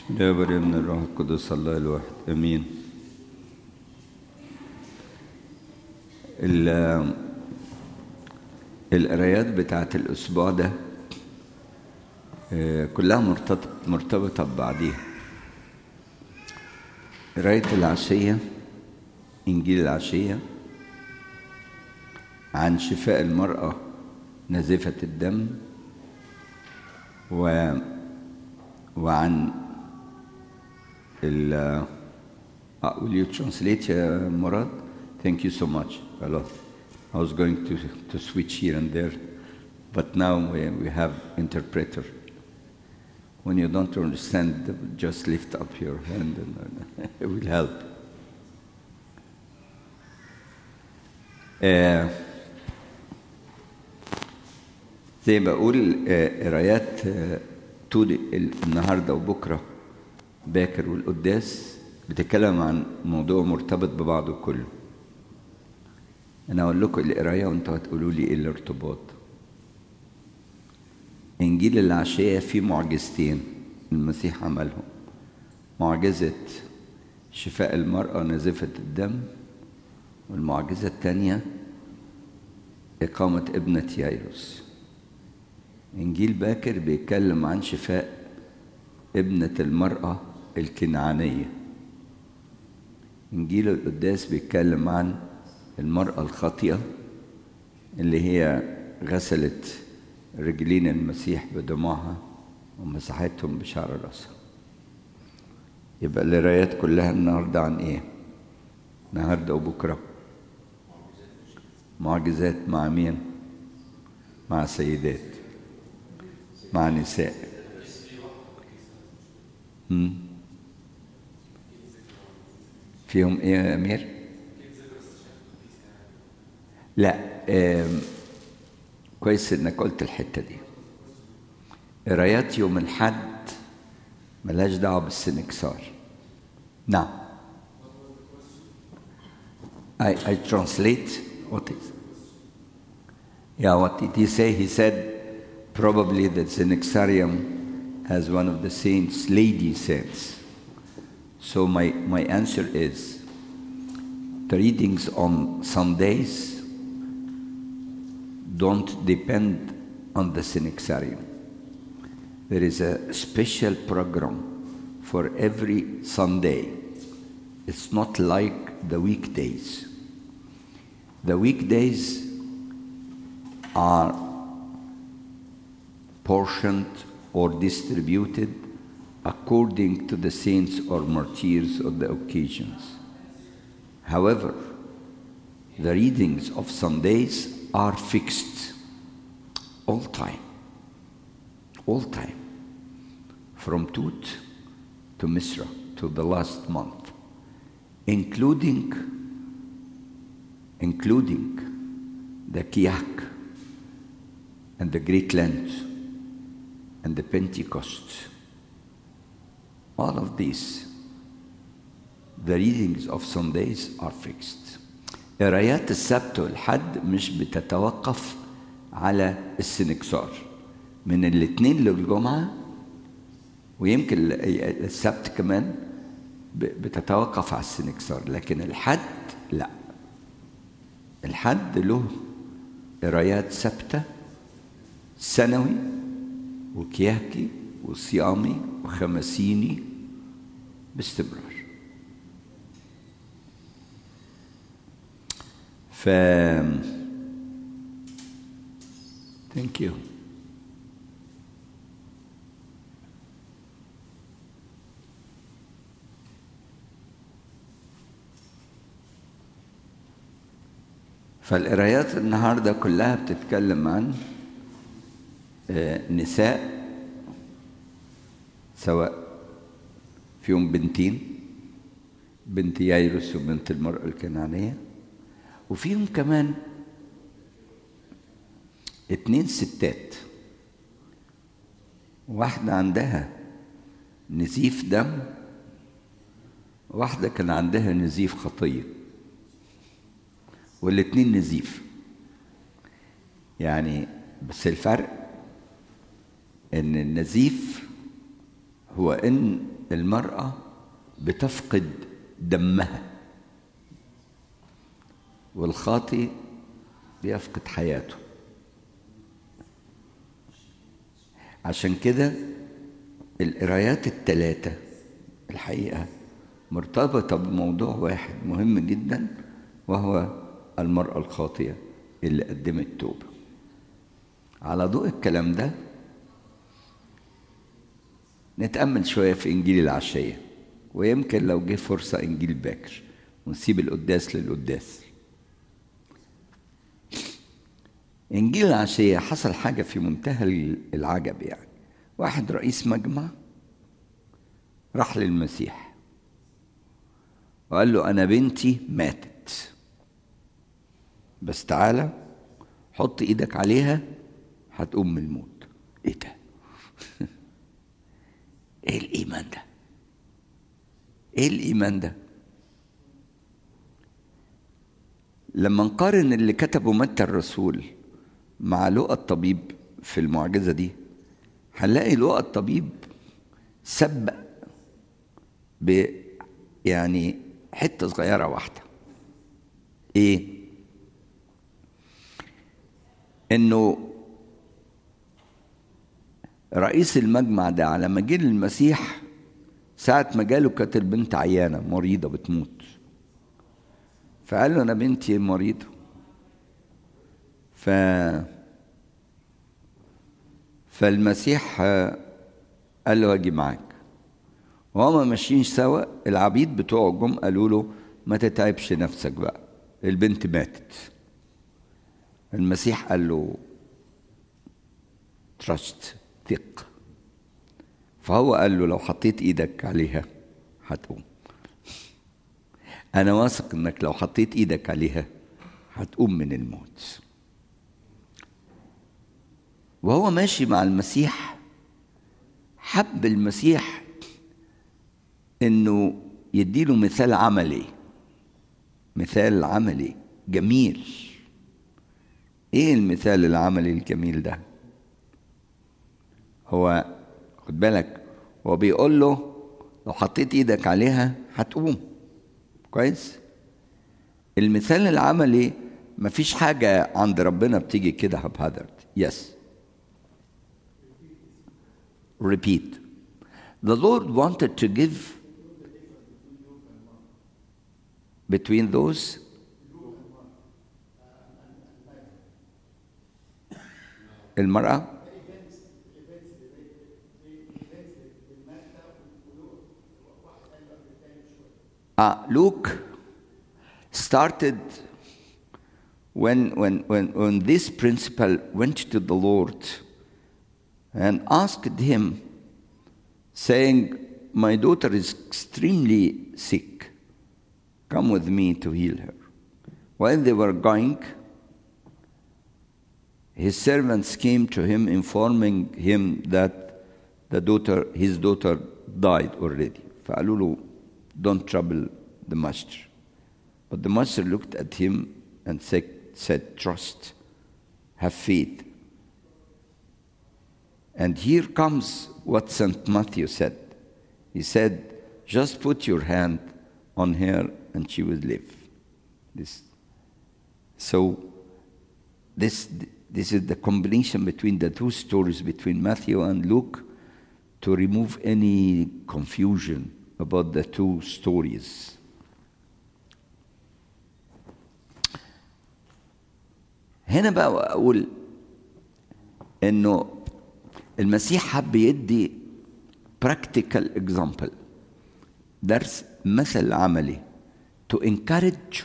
يا من الروح القدس الله الواحد امين ال- القرايات بتاعت الاسبوع ده آه، كلها مرتبطة مرتبطة ببعضيها قراية العشية إنجيل العشية عن شفاء المرأة نازفة الدم و وعن ال uh, will you translate uh, Murad? Thank you so much a lot. I was going to, to switch here and there, but now we, we have interpreter. When you don't understand, just lift up your hand and it will help. آه، زي ما بقول آه، قرايات آه، طول ال- النهارده وبكره باكر والقداس بتتكلم عن موضوع مرتبط ببعضه كله انا اقول لكم القرايه وانتوا هتقولوا لي ايه الارتباط انجيل العشيه فيه معجزتين المسيح عملهم معجزه شفاء المراه نازفه الدم والمعجزه الثانيه اقامه ابنه يايروس انجيل باكر بيتكلم عن شفاء ابنه المراه الكنعانيه انجيل القداس بيتكلم عن المراه الخاطئه اللي هي غسلت رجلين المسيح بدموعها ومسحتهم بشعر راسها يبقى القرايات كلها النهارده عن ايه النهارده وبكره معجزات مع مين مع سيدات مع نساء مم. فيهم ايه يا امير لا آم، كويس انك قلت الحته دي قرايات يوم الحد ملهاش دعوه بالسنكسار نعم I, I translate what is yeah what did he say he said probably that Synaxarium has one of the saints lady saints so my my answer is the readings on Sundays don't depend on the Synaxarium. There is a special program for every Sunday. It's not like the weekdays. The weekdays are portioned or distributed according to the saints or martyrs of the occasions. However, the readings of Sundays are fixed all time, all time, from Tut to Misra to the last month, including including the Kiyak and the Great Lent and the Pentecost. All of these, the readings of Sundays are fixed. قرايات السبت والحد مش بتتوقف على السنكسار من الاثنين للجمعة ويمكن ال- السبت كمان ب- بتتوقف على السنكسار لكن الحد لا الحد له قرايات ثابتة سنوي وكياكي وصيامي وخمسيني باستمرار ف ثانك يو فالقرايات النهارده كلها بتتكلم عن آه، نساء سواء فيهم بنتين بنت يايروس وبنت المرأة الكنعانية وفيهم كمان اتنين ستات واحدة عندها نزيف دم واحدة كان عندها نزيف خطية والاتنين نزيف يعني بس الفرق ان النزيف هو ان المراه بتفقد دمها والخاطي بيفقد حياته عشان كده القرايات الثلاثة الحقيقة مرتبطة بموضوع واحد مهم جدا وهو المرأة الخاطية اللي قدمت توبة على ضوء الكلام ده نتأمل شوية في إنجيل العشية ويمكن لو جه فرصة إنجيل باكر ونسيب القداس للقداس إنجيل العشية حصل حاجة في منتهى العجب يعني واحد رئيس مجمع راح للمسيح وقال له أنا بنتي ماتت بس تعالى حط إيدك عليها هتقوم من الموت إيه ده؟ إيه الإيمان ده؟ إيه الإيمان ده؟ لما نقارن اللي كتبه متى الرسول مع لقى الطبيب في المعجزة دي هنلاقي لقى الطبيب سبق ب يعني حتة صغيرة واحدة ايه انه رئيس المجمع ده على ما جه المسيح ساعة ما جاله كانت البنت عيانة مريضة بتموت فقال له أنا بنتي مريضة ف فالمسيح قال له اجي معاك وهما ماشيين سوا العبيد بتوعه جم قالوا له ما تتعبش نفسك بقى البنت ماتت المسيح قال له ترست ثق فهو قال له لو حطيت ايدك عليها هتقوم انا واثق انك لو حطيت ايدك عليها هتقوم من الموت وهو ماشي مع المسيح حب المسيح انه يديله مثال عملي مثال عملي جميل ايه المثال العملي الجميل ده هو خد بالك هو بيقول له لو حطيت ايدك عليها هتقوم كويس المثال العملي مفيش حاجة عند ربنا بتيجي كده هبهدرت يس repeat the Lord wanted to give between those المرأة uh, Luke started when, when, when, when this principle went to the Lord and asked him, saying, My daughter is extremely sick. Come with me to heal her. While they were going, his servants came to him, informing him that the daughter, his daughter died already. فقالوا له, Don't trouble the master. But the master looked at him and said, said Trust, have faith. And here comes what St. Matthew said. He said, Just put your hand on her and she will live. This. So, this, this is the combination between the two stories, between Matthew and Luke, to remove any confusion about the two stories. هنا بقى أقول إنه المسيح حب يدي practical example درس مثل عملي to encourage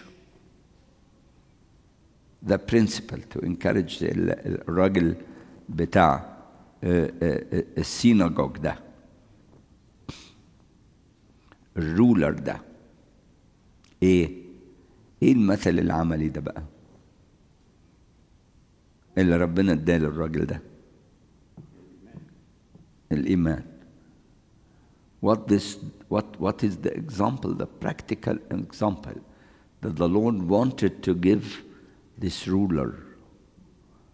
the principle to encourage الراجل بتاع السيناجوج ده الرولر ده ايه ايه المثل العملي ده بقى اللي ربنا اداه للراجل ده الإيمان what this what what is the example the practical example that the Lord wanted to give this ruler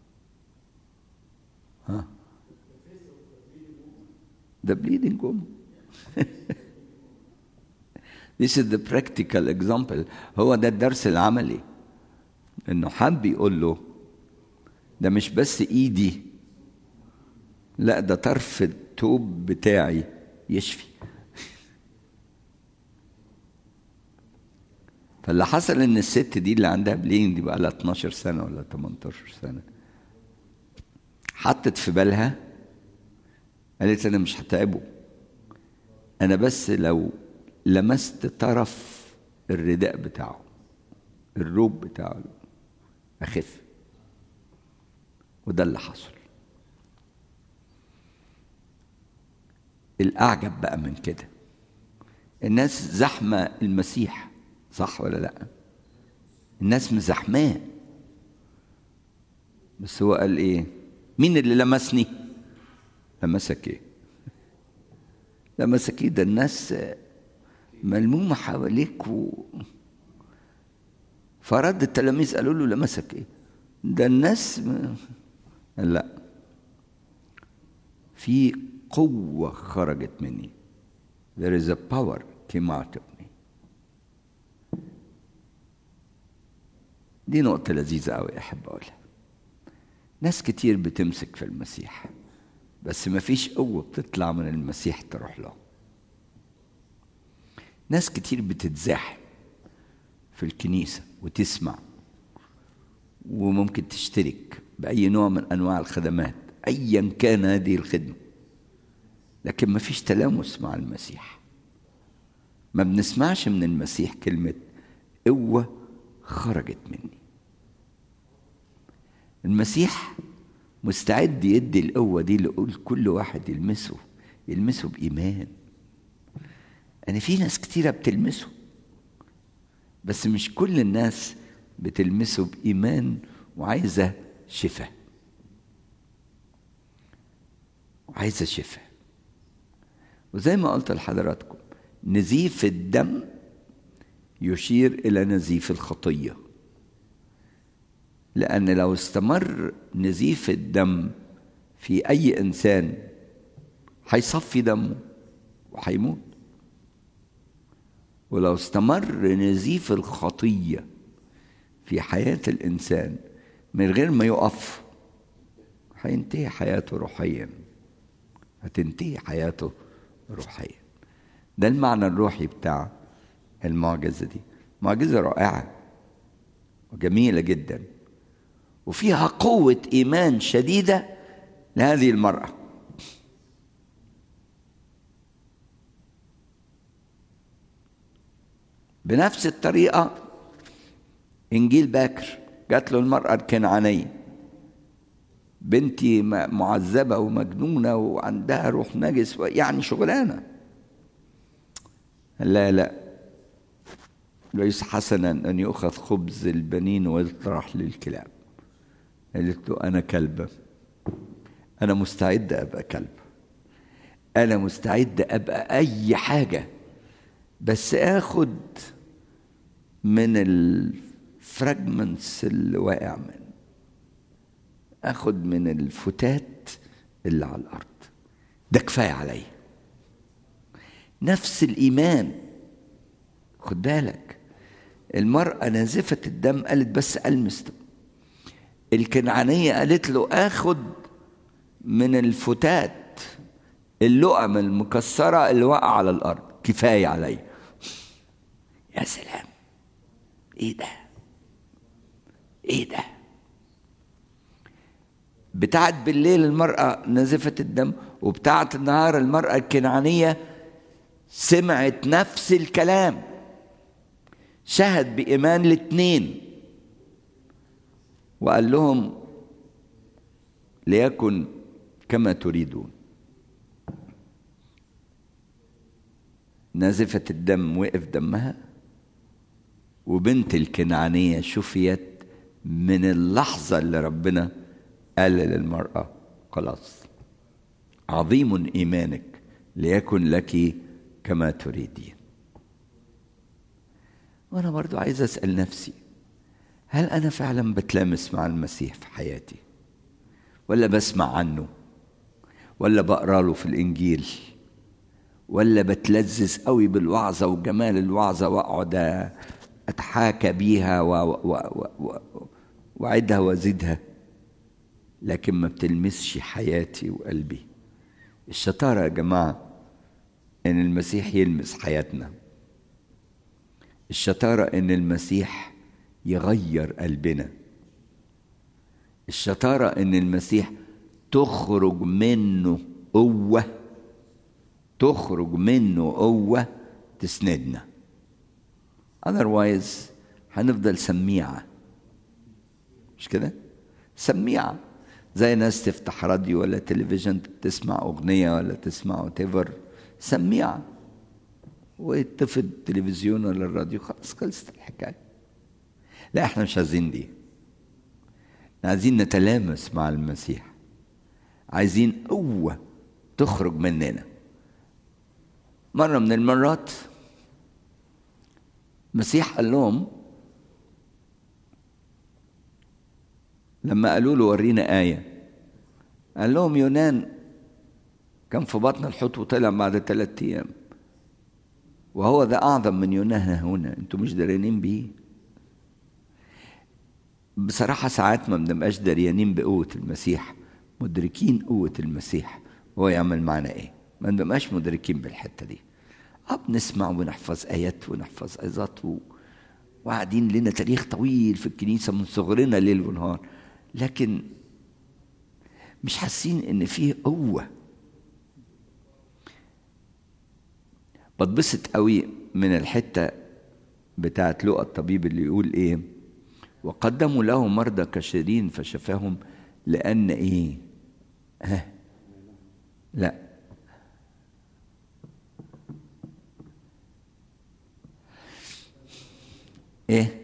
huh? the bleeding woman This is the practical example هو ده الدرس العملي انه حب يقول له ده مش بس ايدي لا ده طرف التوب بتاعي يشفي فاللي حصل ان الست دي اللي عندها بلين دي بقى لها 12 سنه ولا 18 سنه حطت في بالها قالت انا مش هتعبه انا بس لو لمست طرف الرداء بتاعه الروب بتاعه اخف وده اللي حصل الاعجب بقى من كده الناس زحمه المسيح صح ولا لا الناس مزحماه بس هو قال ايه مين اللي لمسني لمسك ايه لمسك ايه ده الناس ملمومه حواليك و... فرد التلاميذ قالوا له لمسك ايه ده الناس م... لا في قوة خرجت مني there is a power came out of me دي نقطة لذيذة أوي أحب أقولها ناس كتير بتمسك في المسيح بس ما فيش قوة بتطلع من المسيح تروح له ناس كتير بتتزاحم في الكنيسة وتسمع وممكن تشترك بأي نوع من أنواع الخدمات أيا كان هذه الخدمة لكن ما فيش تلامس مع المسيح ما بنسمعش من المسيح كلمة قوة خرجت مني المسيح مستعد يدي القوة دي لكل واحد يلمسه يلمسه بإيمان أنا في ناس كتيرة بتلمسه بس مش كل الناس بتلمسه بإيمان وعايزة شفاء وعايزة شفاء وزي ما قلت لحضراتكم نزيف الدم يشير إلى نزيف الخطية لأن لو استمر نزيف الدم في أي إنسان هيصفي دمه وهيموت ولو استمر نزيف الخطية في حياة الإنسان من غير ما يقف هينتهي حياته روحيا هتنتهي حياته روحيا ده المعنى الروحي بتاع المعجزة دي معجزة رائعة وجميلة جدا وفيها قوة إيمان شديدة لهذه المرأة بنفس الطريقة إنجيل باكر جات له المرأة الكنعانية بنتي معذبة ومجنونة وعندها روح نجس يعني شغلانة لا لا ليس حسنا أن يؤخذ خبز البنين ويطرح للكلاب قالت له أنا كلبة أنا مستعدة أبقى كلب أنا مستعدة أبقى أي حاجة بس آخد من الفراجمنتس اللي واقع من اخد من الفتات اللي على الارض ده كفايه عليا نفس الايمان خد بالك المراه نازفه الدم قالت بس المس الكنعانيه قالت له اخد من الفتات اللقم المكسره اللي وقع على الارض كفايه عليا يا سلام ايه ده ايه ده بتاعت بالليل المرأة نزفة الدم وبتاعت النهار المرأة الكنعانية سمعت نفس الكلام شهد بإيمان الاتنين وقال لهم ليكن كما تريدون نازفة الدم وقف دمها وبنت الكنعانية شفيت من اللحظة اللي ربنا قال للمرأة خلاص عظيم إيمانك ليكن لك كما تريدين وأنا برضو عايز أسأل نفسي هل أنا فعلا بتلامس مع المسيح في حياتي ولا بسمع عنه ولا بقرا له في الإنجيل ولا بتلذذ قوي بالوعظة وجمال الوعظة وأقعد أتحاكى بيها وأعدها وأزيدها لكن ما بتلمسش حياتي وقلبي الشطارة يا جماعة إن المسيح يلمس حياتنا الشطارة إن المسيح يغير قلبنا الشطارة إن المسيح تخرج منه قوة تخرج منه قوة تسندنا otherwise هنفضل سميعة مش كده؟ سميعة زي ناس تفتح راديو ولا تلفزيون تسمع أغنية ولا تسمع تيفر سميعة ويطفي التلفزيون ولا الراديو خلاص خلصت الحكاية لا احنا مش عايزين دي عايزين نتلامس مع المسيح عايزين قوة تخرج مننا مرة من المرات المسيح قال لهم لما قالوا له ورينا آية قال لهم يونان كان في بطن الحوت وطلع بعد ثلاثة أيام وهو ده أعظم من يونان هنا أنتوا مش دارينين بيه بصراحة ساعات ما بنبقاش داريانين بقوة المسيح مدركين قوة المسيح وهو يعمل معنا إيه ما بنبقاش مدركين بالحتة دي اه بنسمع ونحفظ آيات ونحفظ آيات و... وقاعدين لنا تاريخ طويل في الكنيسة من صغرنا ليل ونهار لكن مش حاسين ان فيه قوة بتبسط قوي من الحتة بتاعت لقى الطبيب اللي يقول ايه وقدموا له مرضى كثيرين فشفاهم لأن ايه ها لا ايه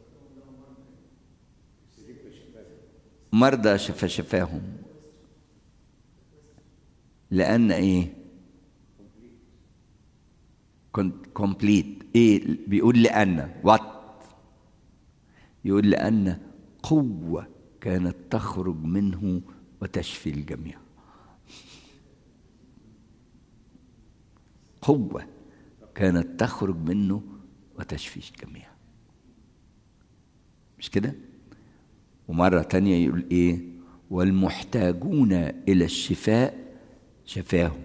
مرضى شفا شفاهم لأن إيه كنت كومبليت إيه بيقول لأن وات يقول لأن قوة كانت تخرج منه وتشفي الجميع قوة كانت تخرج منه وتشفي الجميع مش كده؟ ومرة تانية يقول إيه والمحتاجون إلى الشفاء شفاهم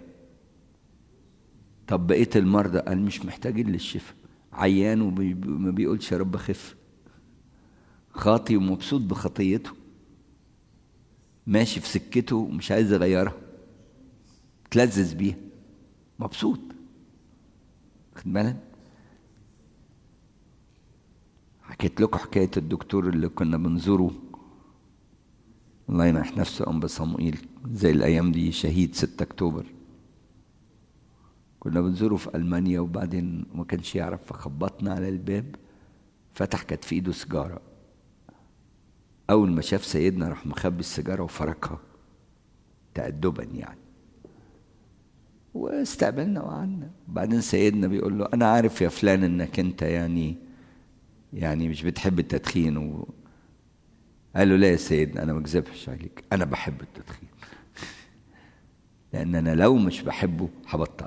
طب بقية المرضى قال مش محتاجين للشفاء عيان وما بيقولش يا رب خف خاطي ومبسوط بخطيته ماشي في سكته ومش عايز يغيرها تلذذ بيها مبسوط خد بالك حكيت لكم حكاية الدكتور اللي كنا بنزوره الله ينح نفسه أم صموئيل زي الأيام دي شهيد 6 أكتوبر كنا بنزوره في ألمانيا وبعدين ما كانش يعرف فخبطنا على الباب فتح كانت في إيده سيجارة أول ما شاف سيدنا راح مخبي السيجارة وفركها تأدبا يعني واستقبلنا وقعدنا بعدين سيدنا بيقول له أنا عارف يا فلان إنك أنت يعني يعني مش بتحب التدخين و... قال له لا يا سيدنا انا ما اكذبش عليك انا بحب التدخين لان انا لو مش بحبه هبطل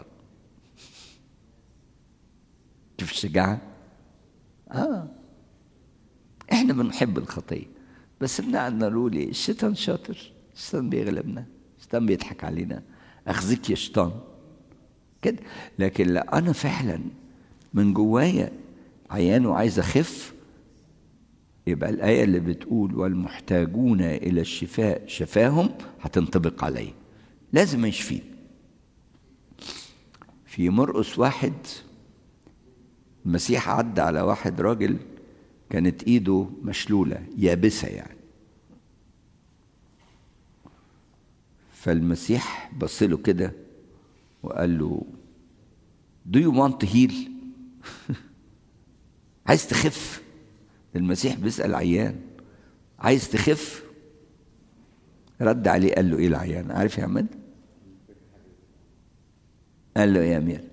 شوف الشجاعه اه احنا بنحب الخطيه بس بنقعد نقول ايه الشيطان شاطر الشيطان بيغلبنا الشيطان بيضحك علينا اخزيك يا شيطان كده لكن لا انا فعلا من جوايا عيان وعايز اخف يبقى الآية اللي بتقول والمحتاجون إلى الشفاء شفاهم هتنطبق عليه لازم يشفي في مرقس واحد المسيح عدى على واحد راجل كانت ايده مشلولة يابسة يعني فالمسيح بص له كده وقال له Do you want to heal؟ عايز تخف المسيح بيسأل عيان عايز تخف رد عليه قال له ايه العيان عارف يا عماد قال له ايه يا امير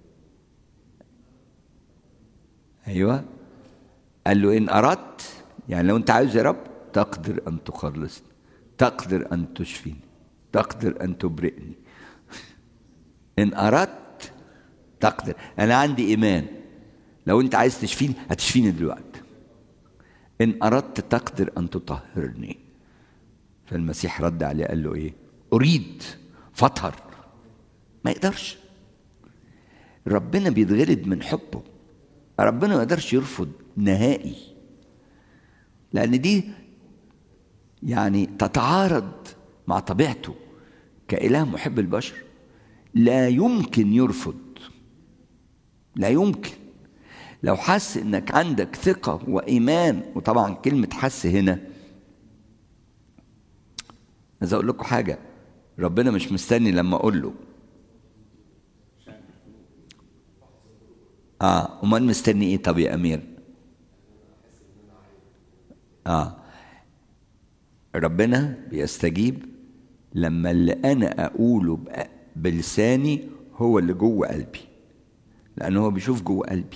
ايوه قال له ان اردت يعني لو انت عاوز يا رب تقدر ان تخلصني تقدر ان تشفيني تقدر ان تبرئني ان اردت تقدر انا عندي ايمان لو انت عايز تشفيني هتشفيني دلوقتي ان اردت تقدر ان تطهرني فالمسيح رد عليه قال له ايه اريد فاطهر ما يقدرش ربنا بيتغلد من حبه ربنا ما يقدرش يرفض نهائي لان دي يعني تتعارض مع طبيعته كإله محب البشر لا يمكن يرفض لا يمكن لو حس انك عندك ثقة وإيمان وطبعا كلمة حس هنا عايز أقول لكم حاجة ربنا مش مستني لما أقول له اه امال مستني ايه طب يا امير اه ربنا بيستجيب لما اللي انا اقوله بلساني هو اللي جوه قلبي لانه هو بيشوف جوه قلبي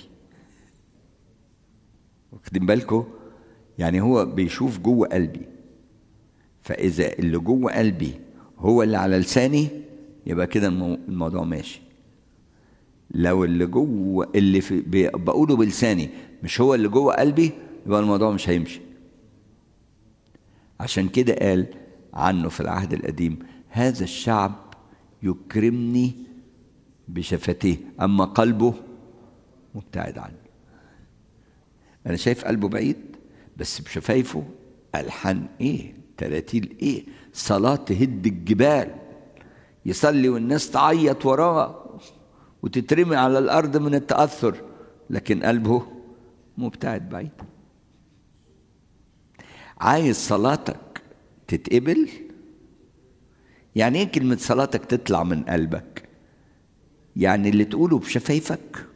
واخدين بالكم يعني هو بيشوف جوه قلبي فاذا اللي جوه قلبي هو اللي على لساني يبقى كده الموضوع ماشي لو اللي جوه اللي في بقوله بلساني مش هو اللي جوه قلبي يبقى الموضوع مش هيمشي عشان كده قال عنه في العهد القديم هذا الشعب يكرمني بشفتيه اما قلبه مبتعد عني انا شايف قلبه بعيد بس بشفايفه الحان ايه تراتيل ايه صلاه تهد الجبال يصلي والناس تعيط وراه وتترمي على الارض من التاثر لكن قلبه مبتعد بعيد عايز صلاتك تتقبل يعني ايه كلمه صلاتك تطلع من قلبك يعني اللي تقوله بشفايفك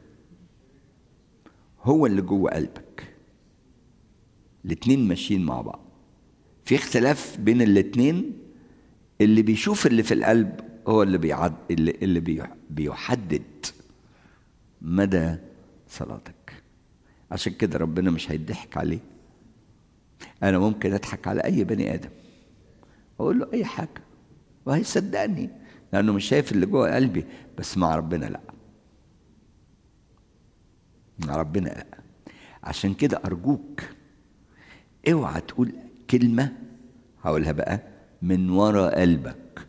هو اللي جوه قلبك الاتنين ماشيين مع بعض في اختلاف بين الاتنين اللي بيشوف اللي في القلب هو اللي بيعد اللي, اللي بيحدد مدى صلاتك عشان كده ربنا مش هيضحك عليه انا ممكن اضحك على اي بني ادم اقول له اي حاجه وهيصدقني لانه مش شايف اللي جوه قلبي بس مع ربنا لا مع ربنا لا عشان كده ارجوك اوعى تقول كلمه هقولها بقى من ورا قلبك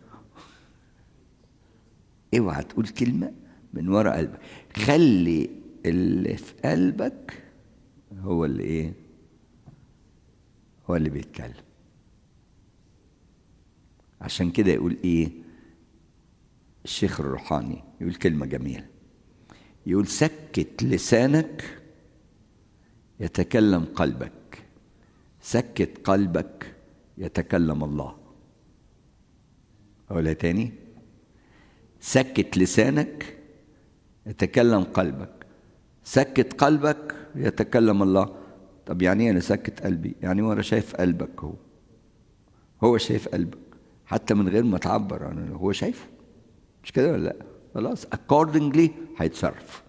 اوعى تقول كلمه من ورا قلبك خلي اللي في قلبك هو اللي ايه هو اللي بيتكلم عشان كده يقول ايه الشيخ الروحاني يقول كلمه جميله يقول سكت لسانك يتكلم قلبك سكت قلبك يتكلم الله أقولها تاني سكت لسانك يتكلم قلبك سكت قلبك يتكلم الله طب يعني ايه انا سكت قلبي يعني وانا شايف قلبك هو هو شايف قلبك حتى من غير ما تعبر عنه هو شايفه مش كده ولا لا خلاص accordingly هيتصرف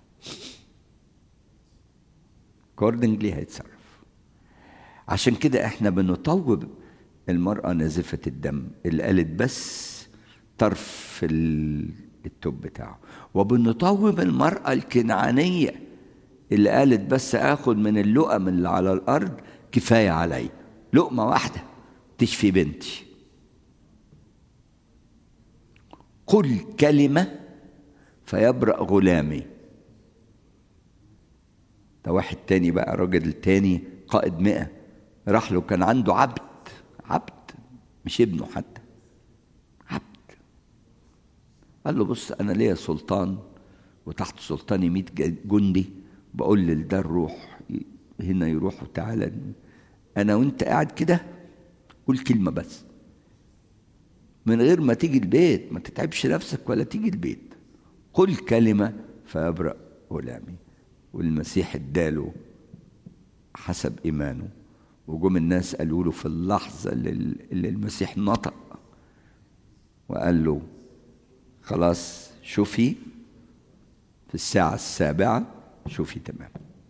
accordingly هيتصرف عشان كده احنا بنطوب المرأة نازفة الدم اللي قالت بس طرف التوب بتاعه وبنطوب المرأة الكنعانية اللي قالت بس اخد من اللقم اللي على الارض كفاية علي لقمة واحدة تشفي بنتي قل كلمة فيبرأ غلامي ده واحد تاني بقى راجل تاني قائد مئة راح له كان عنده عبد عبد مش ابنه حتى عبد قال له بص أنا ليا سلطان وتحت سلطاني مئة جندي بقول لده الروح هنا يروح وتعالى أنا وأنت قاعد كده قول كلمة بس من غير ما تيجي البيت ما تتعبش نفسك ولا تيجي البيت قل كلمة فيبرأ غلامي والمسيح اداله حسب إيمانه وجم الناس قالوا له في اللحظة اللي المسيح نطق وقال له خلاص شوفي في الساعة السابعة شوفي تمام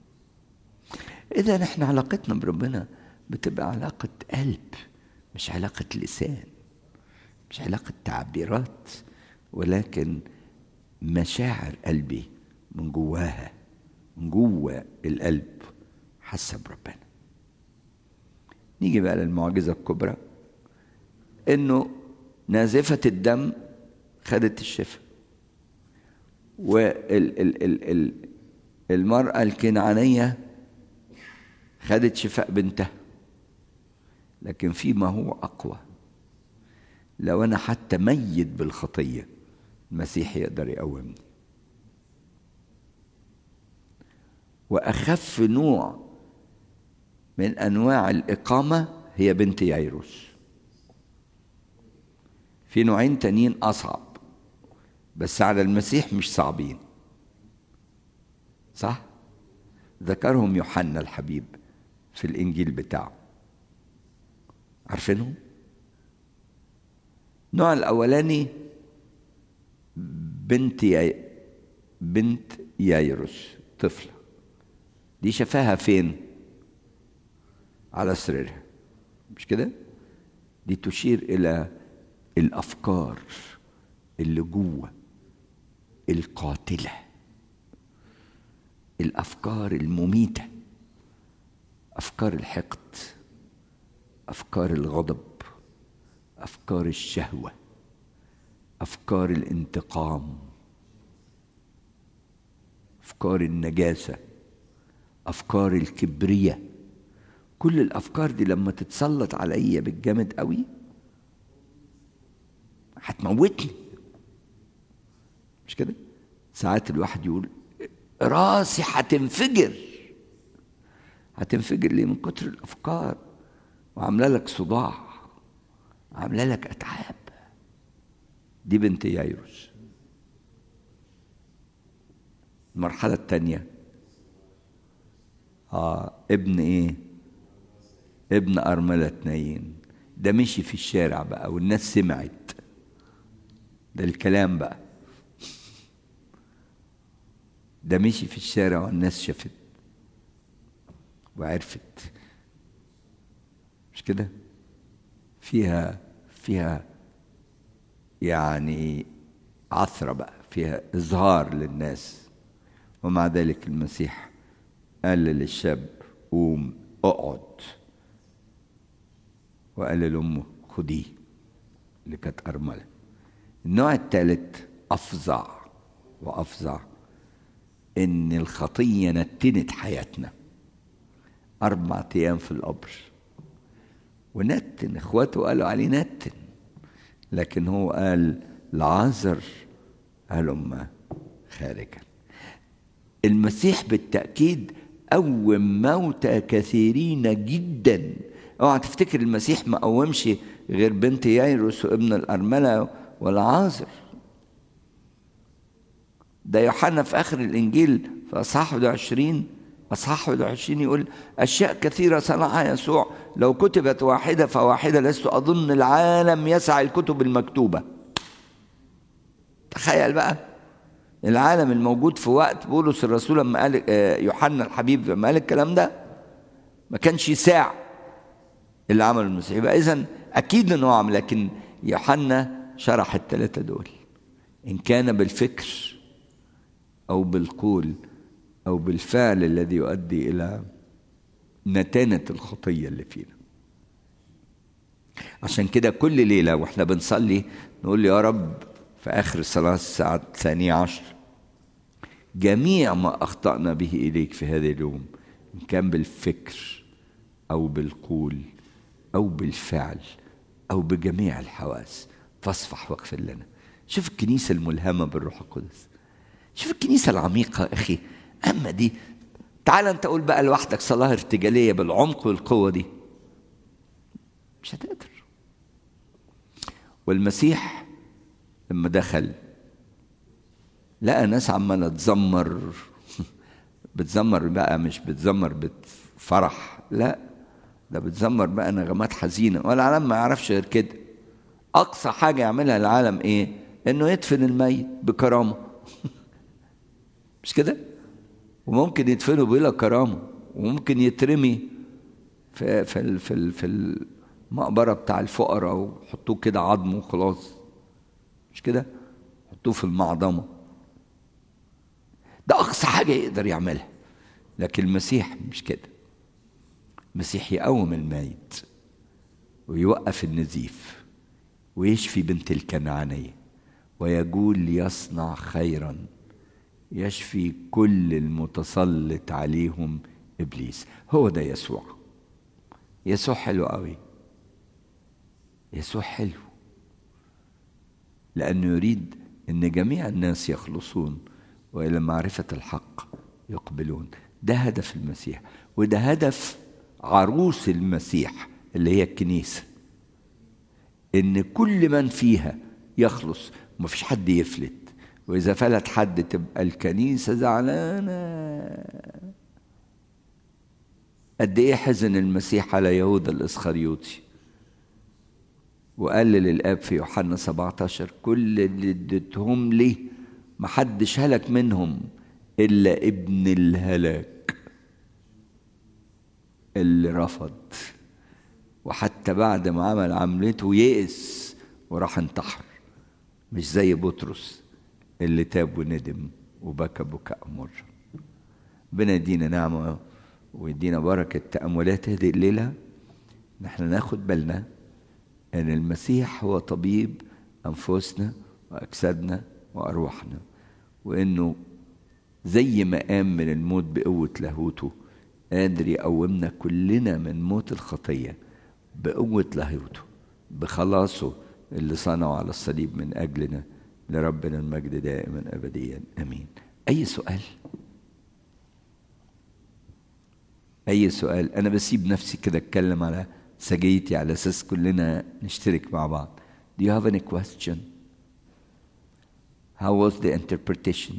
إذا احنا علاقتنا بربنا بتبقى علاقة قلب مش علاقة لسان مش علاقة تعبيرات ولكن مشاعر قلبي من جواها من جوه القلب حاسه بربنا نيجي بقى للمعجزه الكبرى انه نازفه الدم خدت الشفاء والمرأة الكنعانية خدت شفاء بنتها لكن في ما هو أقوى لو أنا حتى ميت بالخطية المسيح يقدر يقومني وأخف نوع من أنواع الإقامة هي بنت يايروس في نوعين تانيين أصعب بس على المسيح مش صعبين صح ذكرهم يوحنا الحبيب في الانجيل بتاعه عارفينهم النوع الاولاني بنت يا بنت يايروس طفله دي شافاها فين على سريرها مش كده دي تشير الى الافكار اللي جوه القاتله الافكار المميته افكار الحقد افكار الغضب افكار الشهوه افكار الانتقام افكار النجاسه افكار الكبريه كل الافكار دي لما تتسلط عليا بالجامد قوي هتموتني مش كده ساعات الواحد يقول راسي هتنفجر هتنفجر ليه من كتر الافكار وعامله لك صداع عامله لك اتعاب دي بنت يايروس المرحله الثانيه اه ابن ايه ابن ارمله نايين ده مشي في الشارع بقى والناس سمعت ده الكلام بقى ده مشي في الشارع والناس شافت وعرفت مش كده فيها فيها يعني عثرة بقى فيها إظهار للناس ومع ذلك المسيح قال للشاب قوم اقعد وقال لأمه خديه اللي كانت أرملة النوع الثالث أفظع وأفظع إن الخطية نتنت حياتنا أربع أيام في القبر ونتن إخواته قالوا عليه نتن لكن هو قال لعازر هلم خارجا المسيح بالتأكيد قوم موتى كثيرين جدا اوعى تفتكر المسيح ما قومش غير بنت يايروس وابن الأرملة والعازر ده يوحنا في آخر الإنجيل في أصحاح 21 أصحاح 21 يقول أشياء كثيرة صنعها يسوع لو كتبت واحدة فواحدة لست أظن العالم يسع الكتب المكتوبة تخيل بقى العالم الموجود في وقت بولس الرسول لما قال يوحنا الحبيب لما قال الكلام ده ما كانش يساع اللي عمله المسيح يبقى إذا أكيد إنه عمل لكن يوحنا شرح الثلاثة دول إن كان بالفكر أو بالقول أو بالفعل الذي يؤدي إلى نتانة الخطية اللي فينا عشان كده كل ليلة وإحنا بنصلي نقول يا رب في آخر الصلاة الساعة الثانية عشر جميع ما أخطأنا به إليك في هذا اليوم إن كان بالفكر أو بالقول أو بالفعل أو بجميع الحواس فاصفح واغفر لنا شوف الكنيسة الملهمة بالروح القدس شوف الكنيسة العميقة أخي أما دي تعال أنت قول بقى لوحدك صلاة ارتجالية بالعمق والقوة دي مش هتقدر والمسيح لما دخل لقى ناس عمالة تزمر بتزمر بقى مش بتزمر بفرح لا ده بتزمر بقى نغمات حزينة والعالم ما يعرفش غير كده أقصى حاجة يعملها العالم إيه؟ إنه يدفن الميت بكرامة مش كده؟ وممكن يدفنوا بلا كرامة وممكن يترمي في في في في المقبرة بتاع الفقراء ويحطوه كده عظم وخلاص مش كده؟ يحطوه في المعظمة أقصى حاجة يقدر يعملها لكن المسيح مش كده المسيح يقوم الميت ويوقف النزيف ويشفي بنت الكنعانية ويقول ليصنع خيرا يشفي كل المتسلط عليهم إبليس هو ده يسوع يسوع حلو قوي يسوع حلو لأنه يريد أن جميع الناس يخلصون وإلى معرفة الحق يقبلون ده هدف المسيح وده هدف عروس المسيح اللي هي الكنيسة إن كل من فيها يخلص ومفيش حد يفلت وإذا فلت حد تبقى الكنيسة زعلانة قد إيه حزن المسيح على يهوذا الإسخريوطي وقال للآب في يوحنا 17 كل اللي اديتهم لي محدش هلك منهم إلا ابن الهلاك اللي رفض وحتى بعد ما عمل عملته يئس وراح انتحر مش زي بطرس اللي تاب وندم وبكى بكاء مر ربنا يدينا نعمة ويدينا بركة تأملات هذه الليلة نحن ناخد بالنا أن المسيح هو طبيب أنفسنا وأجسادنا وأرواحنا وإنه زي ما قام من الموت بقوة لاهوته قادر يقومنا كلنا من موت الخطية بقوة لاهوته بخلاصه اللي صنعه على الصليب من أجلنا لربنا المجد دائما أبديا أمين أي سؤال؟ أي سؤال أنا بسيب نفسي كده أتكلم على سجيتي على أساس كلنا نشترك مع بعض Do you have any question? How was the interpretation?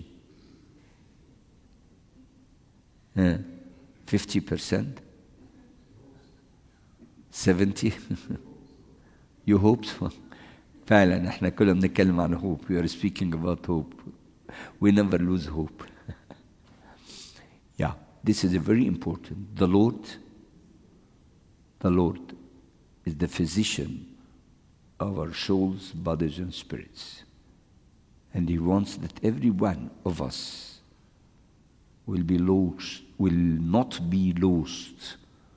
Uh, 50%? 70? you hope so? فعلا احنا كلنا بنتكلم عن hope. We are speaking about hope. We never lose hope. yeah, this is very important. The Lord, the Lord is the physician of our souls, bodies, and spirits. And He wants that every one of us will be lost, will not be lost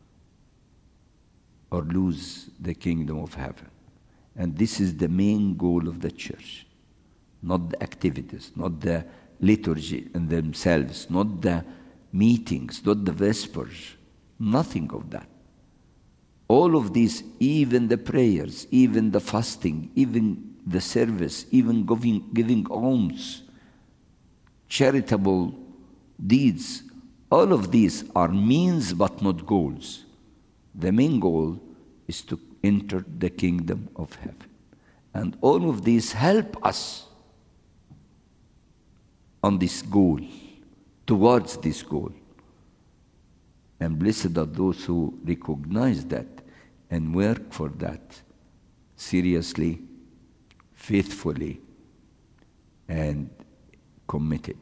or lose the kingdom of heaven. And this is the main goal of the church. Not the activities, not the liturgy in themselves, not the meetings, not the vespers, nothing of that. All of these, even the prayers, even the fasting, even the service, even giving, giving alms, charitable deeds, all of these are means but not goals. The main goal is to enter the kingdom of heaven. And all of these help us on this goal, towards this goal. And blessed are those who recognize that and work for that seriously, faithfully, and committed.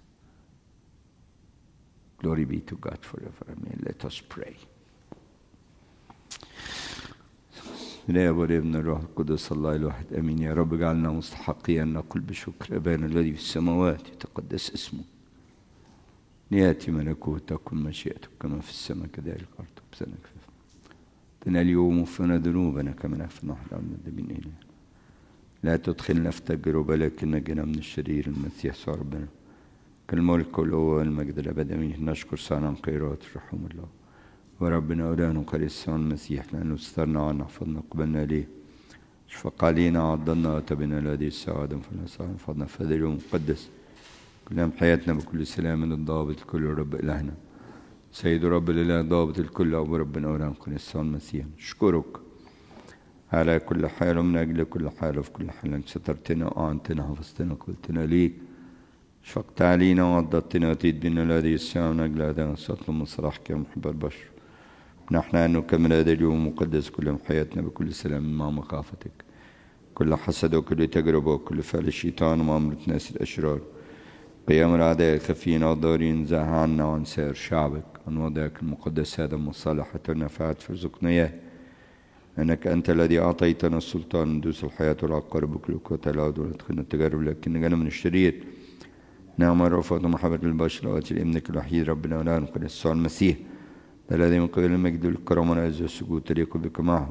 Glory be to God forever. Amen. Let us pray. لا والابن الروح القدس الله الواحد امين يا رب اجعلنا مستحقين ان نقول بشكر ابانا الذي في السماوات يتقدس اسمه لياتي ملكوتك تكن مشيئتك كما في السماء كذلك الارض بسنة كفاف تنا اليوم وفنا ذنوبنا كما نغفر نحن المذنبين الينا لا تدخلنا في تجربه لكن نجنا من الشرير المسيح يسوع ربنا كالملك والقوه والمجد الابد امين نشكر سنة خيرات رحم الله وربنا أولانا وقال المسيح لأنه استرنا وأن حفظنا قبلنا ليه اشفق علينا وعضلنا وتبنا لهذه السعادة فلا سعادة فضنا في هذا اليوم المقدس كلام حياتنا بكل سلام من الضابط الكل رب إلهنا سيد رب الإله ضابط الكل أبو ربنا أولانا وقال المسيح نشكرك على كل حال ومن أجل كل حال وفي كل حال أنك سترتنا وأعنتنا حفظتنا قلتنا ليك شفقت علينا وعضدتنا وتيت بنا لهذه الساعة من أجل هذا نستطلب من صلاحك يا محب البشر نحن أن نكمل هذا اليوم المقدس كل حياتنا بكل سلام مع مخافتك كل حسد وكل تجربة وكل فعل الشيطان ومأمرة ناس الأشرار قيام الأعداء الخفيين والضارين زع عنا وعن سائر شعبك عن وضعك المقدس هذا مصالحة ونفعت فارزقنا إياه أنك أنت الذي أعطيتنا السلطان ندوس الحياة والعقار بكل قوة العود ولا تدخلنا التجارب لكن جانا من الشرير نعم الرفعة ومحبة البشر وأتي لابنك الوحيد ربنا ولا نقل يسوع المسيح الذي من قبل المجد والكرم والعز والسجود تليق بك معه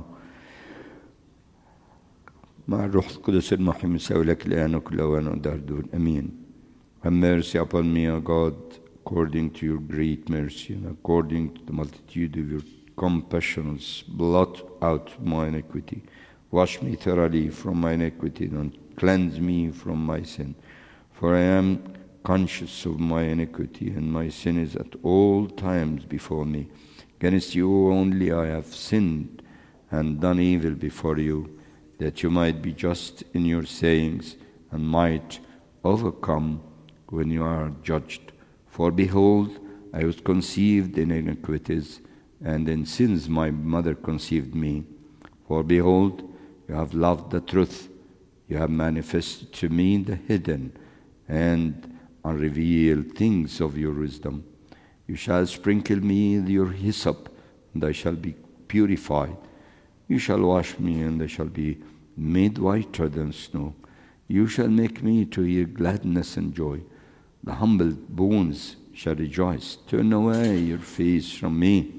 مع الروح القدس المحيي مساوي لك الآن وكل أوان ودهر دون أمين Have mercy upon me, O God, according to your great mercy and according to the multitude of your compassions. Blot out my iniquity. Wash me thoroughly from my iniquity and cleanse me from my sin. For I am conscious of my iniquity, and my sin is at all times before me. Against you only I have sinned and done evil before you, that you might be just in your sayings and might overcome when you are judged. For behold, I was conceived in iniquities, and in sins my mother conceived me. For behold, you have loved the truth, you have manifested to me the hidden and unrevealed things of your wisdom. You shall sprinkle me with your hyssop, and I shall be purified. You shall wash me, and I shall be made whiter than snow. You shall make me to hear gladness and joy. The humble bones shall rejoice. Turn away your face from me,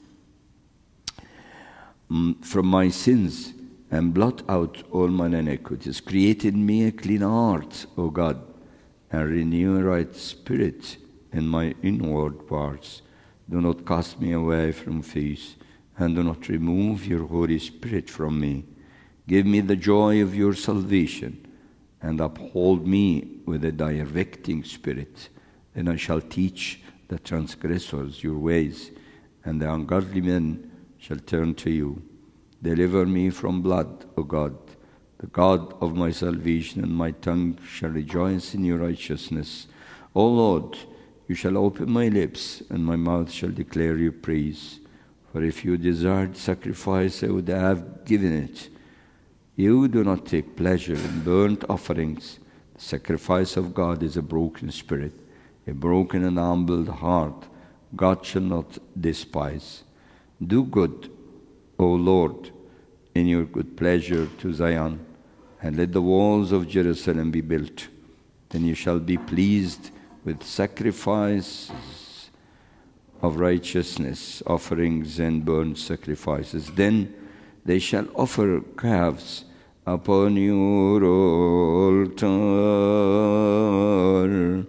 mm, from my sins, and blot out all my iniquities. Create in me a clean heart, O God, and renew a right spirit in my inward parts. Do not cast me away from face, and do not remove your Holy Spirit from me. Give me the joy of your salvation, and uphold me with a directing spirit. Then I shall teach the transgressors your ways, and the ungodly men shall turn to you. Deliver me from blood, O God, the God of my salvation, and my tongue shall rejoice in your righteousness. O Lord, you shall open my lips, and my mouth shall declare your praise. For if you desired sacrifice, I would have given it. You do not take pleasure in burnt offerings. The sacrifice of God is a broken spirit, a broken and humbled heart. God shall not despise. Do good, O Lord, in your good pleasure to Zion, and let the walls of Jerusalem be built. Then you shall be pleased with sacrifices of righteousness, offerings and burnt sacrifices. Then they shall offer calves upon your altar.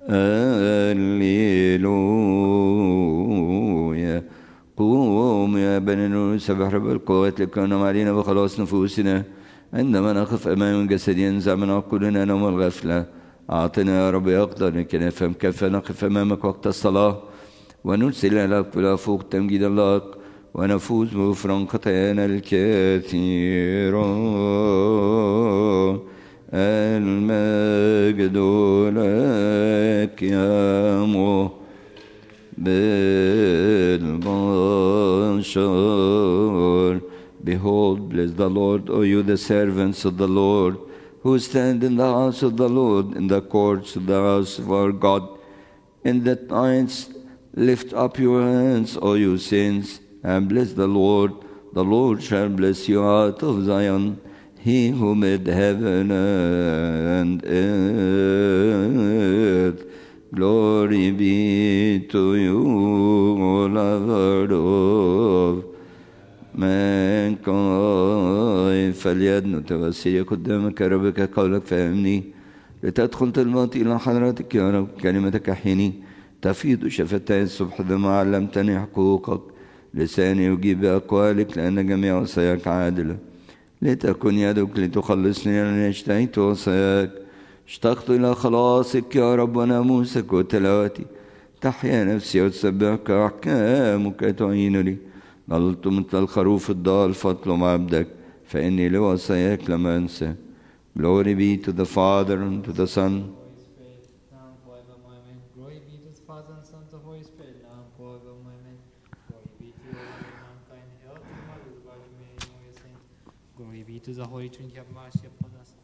Alleluia. قوم يا بني نور سبح رب القوات لكون علينا وخلاص نفوسنا عندما نقف أمام جسد ينزع من عقولنا نوم الغفلة أعطنا يا رب يقدر لكي نفهم كيف نقف أمامك وقت الصلاة ونرسل لك بلا فوق تمجيد الله ونفوز بغفران خطايانا الكثيرة المجد لك يا مو بالبشر Behold, bless the Lord, O you the servants of the Lord, who stand in the house of the Lord, in the courts of the house of our God. In the nights lift up your hands, O you saints, and bless the Lord. The Lord shall bless you out of Zion, he who made heaven and earth. Glory be to you, O Lord of mankind. فليد نتوسل قدامك ربك قولك فهمني لتدخل طلباتي إلى حضرتك يا رب كلمتك حيني تفيض شفتي الصبح بما علمتني حقوقك لساني يجيب بأقوالك لأن جميع وصاياك عادلة لتكن يدك لتخلصني لأني اشتهيت وصاياك اشتقت إلى خلاصك يا رب وناموسك وتلاوتي تحيا نفسي وتسبحك أحكامك تعين لي ضلت مثل الخروف الضال فاطلب عبدك فإني لوصاياك لم أنسى Glory be to the Father and to the Son Glory be to the Father and Son and to the Holy Spirit, now and forever. Amen. Glory be to the Lord, mankind, health and mother, the Virgin Mary, and all your saints. Glory be to the Holy Trinity, have mercy upon us.